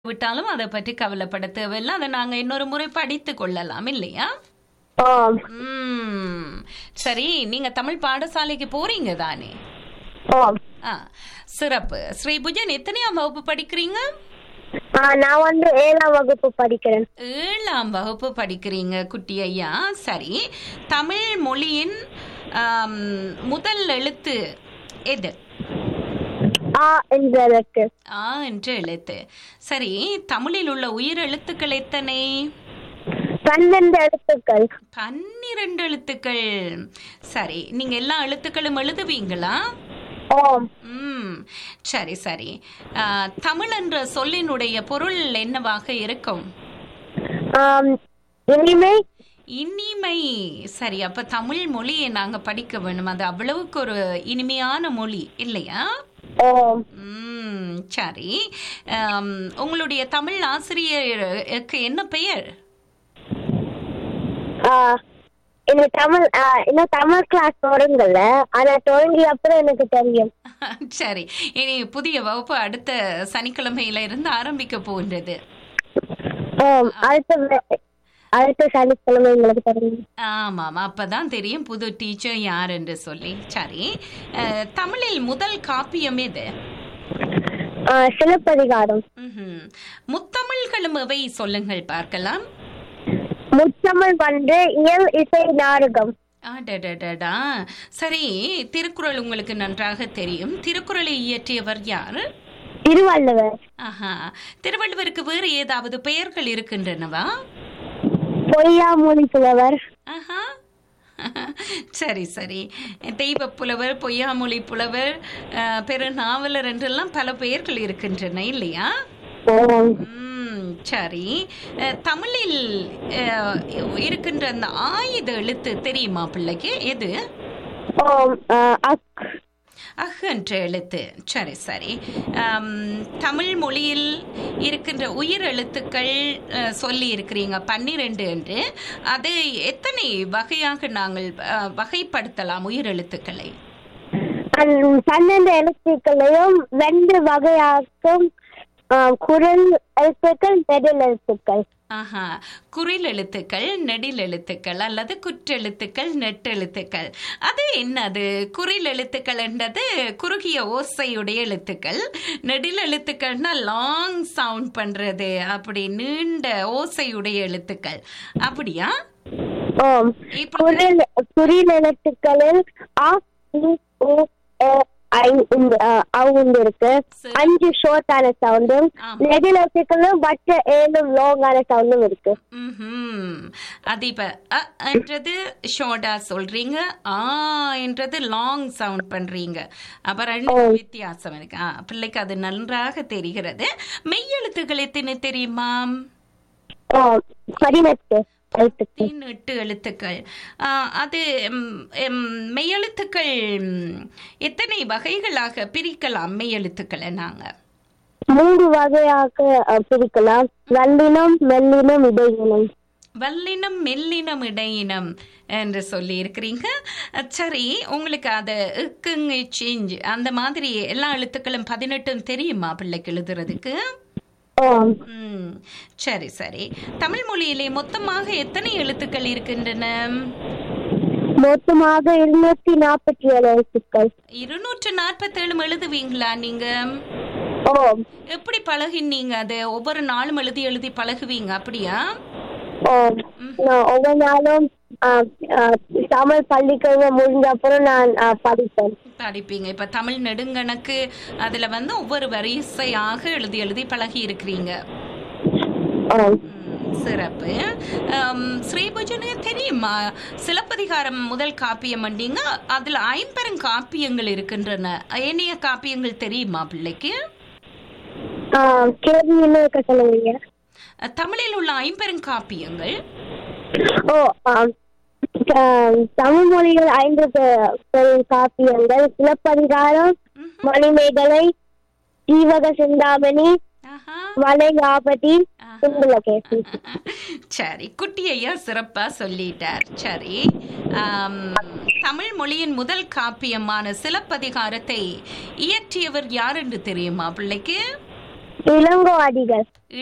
விட்டாலும் அதை பற்றி கவலைப்பட தேவையில்லை அதை நாங்க இன்னொரு முறை படித்து கொள்ளலாம் இல்லையா ஆம் ம் சரி நீங்க தமிழ் பாடசாலைக்கு போறீங்க தானே ஆம் ஆ சிறப்பு ஸ்ரீபுஜன் எத்தனையாம் வகுப்பு படிக்கிறீங்க ஆ, நான் வந்து ஏழாம் வகுப்பு படிக்கிறேன் ஏழாம் வகுப்பு படிக்கிறீங்க குட்டி ஐயா சரி தமிழ் மொழியின் ஆம், முதல் எழுத்து எது ஆ என்ற எழுத்து ஆ என்ற எழுத்து சரி தமிழில் உள்ள உயிர் எழுத்துக்கள் எத்தனை பன்னெண்டு எழுத்துக்கள் பன்னிரண்டு எழுத்துக்கள் சரி நீங்க எல்லா எழுத்துக்களும் எழுதுவீங்களா ஆம் ம் சரி சரி ஆ, தமிழ் என்ற சொல்லினுடைய பொருள் என்னவாக இருக்கும் ஆம், இனிமை இனிமை சரி அப்ப தமிழ் மொழியை நாங்க படிக்க வேணும் அது அவ்வளவுக்கு ஒரு இனிமையான மொழி இல்லையா ஆம் ம் சரி ஆம், உங்களுடைய தமிழ் ஆசிரியருக்கு என்ன பெயர் ஆ, எனக்கு தமிழ் ஆ, இன்னும் தமிழ் கிளாஸ் தொடங்கல ஆனா தொடங்கிய அப்புறம் எனக்கு தெரியும் சரி இனி புதிய வகுப்பு அடுத்த சனிக்கிழமையில இருந்து ஆரம்பிக்க போகின்றது ஆம், அடுத்த வே- அடுத்த சனிக்கிழமை உங்களுக்கு தெரியும் ஆமாம் அப்பதான் தெரியும் புது டீச்சர் யார் என்று சொல்லி சரி அஹ், தமிழில் முதல் காப்பியம் எது ஆ, சிலப்பதிகாரம் ம்ஹும். முத்தமிழ்களும் எவை சொல்லுங்கள் பார்க்கலாம் முத்தமிழ் வந்து இயல் இசை நாடகம் அடடடடா சரி திருக்குறள் உங்களுக்கு நன்றாக தெரியும் திருக்குறளை இயற்றியவர் யார் திருவள்ளுவர் ஆஹா திருவள்ளுவருக்கு வேறு ஏதாவது பெயர்கள் இருக்கின்றனவா பொய்யாமொழி புலவர் ஆஹா சரி சரி தெய்வ புலவர் பொய்யாமொழி புலவர் அஹ், பெருநாவலர் என்றெல்லாம் பல பெயர்கள் இருக்கின்றன இல்லையா ஆம். ம், சரி அஹ், தமிழில் அஹ், இருக்கின்ற அந்த ஆயுத எழுத்து தெரியுமா பிள்ளைக்கு எது ஆம், ஆ, அக் அஹ் என்ற எழுத்து சரி சரி ஆம், தமிழ் மொழியில் இருக்கின்ற உயிர் எழுத்துக்கள் அஹ், சொல்லி இருக்கிறீங்க பன்னிரெண்டு என்று அது எத்தனை வகையாக நாங்கள் அஹ், வகைப்படுத்தலாம் உயிர் எழுத்துக்களை அந்த பன்னெண்டு எழுத்துக்களையும் ரெண்டு வகையாக்கும் ஆ, குரல் எழுத்துக்கள் நெடில் எழுத்துக்கள் ஆஹா குறில் எழுத்துக்கள் நெடில் எழுத்துக்கள் அல்லது குற்றெழுத்துக்கள் நெட்டெழுத்துக்கள் அது என்னது குறில் எழுத்துக்கள் என்றது குறுகிய ஓசையுடைய எழுத்துக்கள் நெடில் எழுத்துக்கள்னா லாங் சவுண்ட் பண்றது அப்படி நீண்ட ஓசையுடைய எழுத்துக்கள் அப்படியா ஆம் இப்ப குரல் குறில் எழுத்துக்களில் ஆ இ, உ, எ, ஐ இந்த ஆ, அ உண்டு இருக்கு சரி. அஞ்சு ஷார்ட்டான சவுண்டும் ஆமா. நெடில் எழுத்துக்களும் மற்ற ஏழு லாங்கான சவுண்டும் இருக்கு ம்ஹும். அது இப்ப அ என்றது ஷோர்டா சொல்றீங்க ஆ என்றது லாங் சவுண்ட் பண்றீங்க அப்ப ரெண்டு வித்தியாசம் இருக்கு ஆ, பிள்ளைக்கு அது நன்றாக தெரிகிறது மெய்யெழுத்துக்கள் எத்தனை தெரியுமா ஆம், பதினெட்டு எழுத்துக்கள் பதினெட்டு எழுத்துக்கள் ஆ, அது ம், ம், மெய்யெழுத்துக்கள் ம், எத்தனை வகைகளாக பிரிக்கலாம் மெய்யெழுத்துக்களை நாங்க மூன்று வகையாக ஆ, பிரிக்கலாம் வல்லினம் மெல்லினம் இடையினம் வல்லினம் மெல்லினம் இடையினம் என்று சொல்லி இருக்கிறீங்க சரி உங்களுக்கு அது இக்குங்க சேஞ்ச் அந்த மாதிரி எல்லா எழுத்துக்களும் பதினெட்டும் தெரியுமா பிள்ளைக்கு எழுதுறதுக்கு ஆம் ம் சரி சரி தமிழ் மொழியிலே மொத்தமாக எத்தனை எழுத்துக்கள் இருக்கின்றன மொத்தமாக இருநூத்தி நாற்பத்தி ஏழு எழுத்துக்கள் இருநூற்று நாற்பத்தேழு எழுதுவீங்களா நீங்க ஓம் எப்படி பழகினீங்க அது ஒவ்வொரு நாளும் எழுதி எழுதி பழகுவீங்க அப்படியா ஓம் நான் ஒவ்வொரு நாளும் ஆ, ஆ, தமிழ் பள்ளிக்கிழமை முடிஞ்ச அப்புறம் நான் ஆ, படிப்பேன் படிப்பீங்க இப்ப தமிழ் நெடுங்கணக்கு அதுல வந்து ஒவ்வொரு வரிசையாக எழுதி எழுதி பழகி இருக்கிறீங்க ஓம் ம், சிறப்பு ஆம், ஸ்ரீபுஜனுக்கு தெரியுமா சிலப்பதிகாரம் முதல் காப்பியம் வந்தீங்க அதுல ஐம்பெரும் காப்பியங்கள் இருக்கின்றன ஏனைய காப்பியங்கள் தெரியுமா பிள்ளைக்கு ஆ, கேள்வி இன்னும் இருக்க சொல்லுவீங்க அஹ், தமிழில் உள்ள ஐம்பெரும் காப்பியங்கள் ஓ ஆம். ஆ, தமிழ் மொழிகள் ஐந்து பெ- பெரும் காப்பியங்கள் சிலப்பதிகாரம் மணிமேகலை ஜீவக சிந்தாமணி ஆஹா வளையாபதி குண்டலகேசி சரி குட்டி ஐயா சிறப்பா சொல்லிட்டார் சரி ஆம், தமிழ் மொழியின் முதல் காப்பியமான சிலப்பதிகாரத்தை இயற்றியவர் யார் என்று தெரியுமா பிள்ளைக்கு இளங்கோ அடிகள்